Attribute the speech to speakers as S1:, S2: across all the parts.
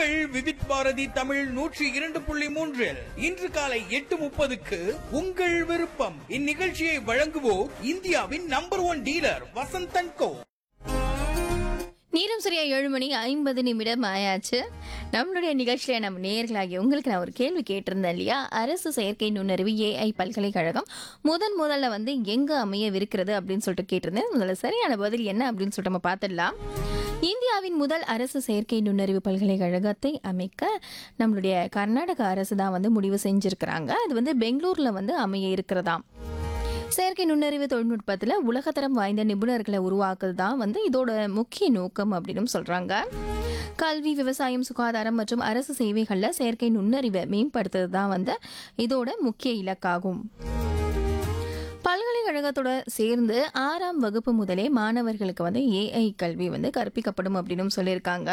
S1: உங்கள் விவித் பாரதி தமிழ் நூற்றி இரண்டு புள்ளி மூன்றில் இன்று காலை எட்டு முப்பதுக்கு உங்கள் விருப்பம் இந்நிகழ்ச்சியை வழங்குவோர் இந்தியாவின் number one dealer Vasanthan Co
S2: நேரம் சரியா ஏழு மணி ஐம்பது நிமிடம் ஆயாச்சு நம்மளுடைய நிகழ்ச்சியில நம்ம நேர்களாகி உங்களுக்கு நான் ஒரு கேள்வி கேட்டிருந்தேன் இல்லையா அரசு செயற்கை நுண்ணறிவு ஏஐ பல்கலைக்கழகம் முதன் முதல்ல வந்து எங்க அமையவிருக்கிறது அப்படின்னு சொல்லிட்டு கேட்டிருந்தேன் முதல்ல சரியான பதில் என்ன அப்படின்னு சொல்லிட்டு நம்ம பார்த்துடலாம் இந்தியாவின் முதல் அரசு செயற்கை நுண்ணறிவு பல்கலைக்கழகத்தை அமைக்க நம்மளுடைய கர்நாடக அரசு தான் வந்து முடிவு செஞ்சிருக்கிறாங்க அது வந்து பெங்களூர்ல வந்து அமைய இருக்கிறதாம் செயற்கை நுண்ணறிவு தொழில்நுட்பத்தில் உலகத்தரம் வாய்ந்த நிபுணர்களை உருவாக்குறது தான் வந்து இதோட முக்கிய நோக்கம் அப்படின்னு சொல்றாங்க கல்வி விவசாயம் சுகாதாரம் மற்றும் அரசு சேவைகளில் செயற்கை நுண்ணறிவை மேம்படுத்துறது தான் வந்து இதோட முக்கிய இலக்காகும் பல்கலைக்கழகத்தோட சேர்ந்து ஆறாம் வகுப்பு முதலே மாணவர்களுக்கு வந்து ஏஐ கல்வி வந்து கற்பிக்கப்படும் அப்படின்னு சொல்லியிருக்காங்க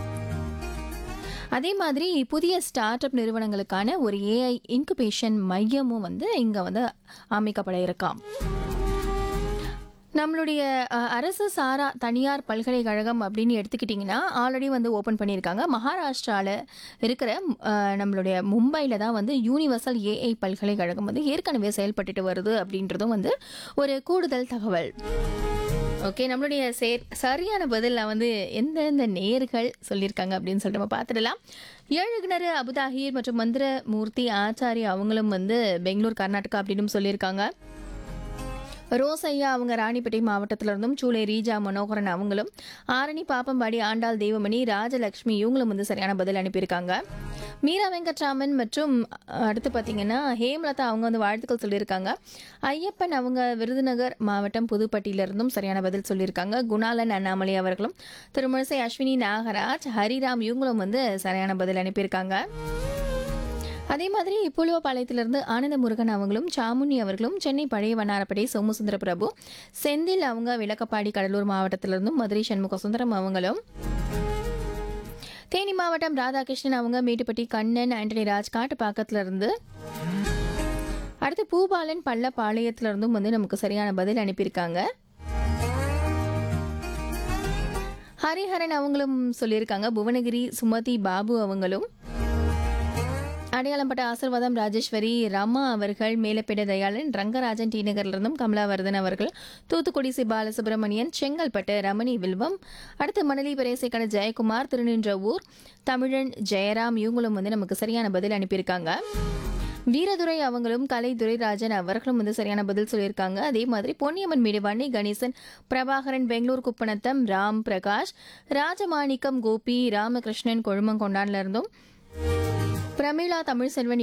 S2: அதே மாதிரி புதிய ஸ்டார்ட் அப் நிறுவனங்களுக்கான ஒரு ஏஐ இன்குபேஷன் மையமும் வந்து இங்கே வந்து அமைக்கப்பட இருக்காம் நம்மளுடைய அஹ், அரசு சாரா தனியார் பல்கலைக்கழகம் அப்படின்னு எடுத்துக்கிட்டிங்கன்னா ஆல்ரெடி வந்து ஓப்பன் பண்ணியிருக்காங்க மகாராஷ்டிராவில் இருக்கிற அஹ், நம்மளுடைய மும்பையில் தான் வந்து யூனிவர்சல் ஏஐ பல்கலைக்கழகம் வந்து ஏற்கனவே செயல்பட்டுட்டு வருது அப்படின்றதும் வந்து ஒரு கூடுதல் தகவல் ஓகே நம்மளுடைய சேர் சரியான பதில் வந்து எந்தெந்த நேர்கள் சொல்லியிருக்காங்க அப்படின்னு சொல்லிட்டு நம்ம பார்த்துடலாம் ஏழு கிணறு அபுதாஹீர் மற்றும் மந்திர மூர்த்தி ஆச்சாரி அவங்களும் வந்து பெங்களூர் கர்நாடகா அப்படின்னு சொல்லியிருக்காங்க ரோஸ் ஐயா அவங்க ராணிப்பேட்டை மாவட்டத்துல இருந்தும் சூளை ரீஜா மனோகரன் அவங்களும் ஆரணி பாப்பம்பாடி ஆண்டாள் தெய்வமணி ராஜலக்ஷ்மி இவங்களும் வந்து சரியான பதில் அனுப்பியிருக்காங்க மீரா வெங்கட்ராமன் மற்றும் அடுத்து பார்த்தீங்கன்னா ஹேமலதா அவங்க வந்து வாழ்த்துக்கள் சொல்லியிருக்காங்க ஐயப்பன் அவங்க விருதுநகர் மாவட்டம் புதுப்பட்டியிலிருந்தும் சரியான பதில் சொல்லியிருக்காங்க குணாலன் அண்ணாமலை அவர்களும் திருமணிசை அஸ்வினி நாகராஜ் ஹரிராம் இவங்களும் வந்து சரியான பதில் அனுப்பியிருக்காங்க அதே மாதிரி புலுவபாளையத்திலிருந்து ஆனந்த முருகன் அவங்களும் சாமுனி அவர்களும் சென்னை பழைய வண்ணாரப்பேட்டை சோமசுந்தர பிரபு செந்தில் அவங்க விளக்கப்பாடி கடலூர் மாவட்டத்திலிருந்தும் மதுரை சண்முக சுந்தரம் அவங்களும் தேனி மாவட்டம் ராதாகிருஷ்ணன் அவங்க மேட்டுப்பட்டி கண்ணன் ஆண்டனி ராஜ் காட்டுப்பாக்கத்துல இருந்து அடுத்து பூபாலன் பள்ளப்பாளையத்துல இருந்தும் வந்து நமக்கு சரியான பதில் அனுப்பியிருக்காங்க ஹரிஹரன் அவங்களும் சொல்லியிருக்காங்க புவனகிரி சுமதி பாபு அவங்களும் அடையாளம்பட்ட ஆசிர்வாதம் ராஜேஸ்வரி ரமா அவர்கள் மேலப்பேட தயாளன் ரங்கராஜன் டி நகர்லிருந்தும் கமலாவர்தன் அவர்கள் தூத்துக்குடி சி பாலசுப்ரமணியன் செங்கல்பட்டு ரமணி வில்வம் அடுத்து மணலி பிரேசைக்கான ஜெயக்குமார் திருநின்ற ஊர் தமிழன் ஜெயராம் இவங்களும் வந்து நமக்கு சரியான பதில் அனுப்பியிருக்காங்க வீரதுரை அவங்களும் கலை துரைராஜன் அவர்களும் வந்து சரியான பதில் சொல்லியிருக்காங்க அதே மாதிரி பொன்னியம்மன் மீடு வன்னி கணேசன் பிரபாகரன் பெங்களூர் குப்பநத்தம் ராம் பிரகாஷ் ராஜமாணிக்கம் கோபி ராமகிருஷ்ணன் கொழுமங்கொண்டான்ல இருந்தும் பிரமிளா தமிழ் செல்வன்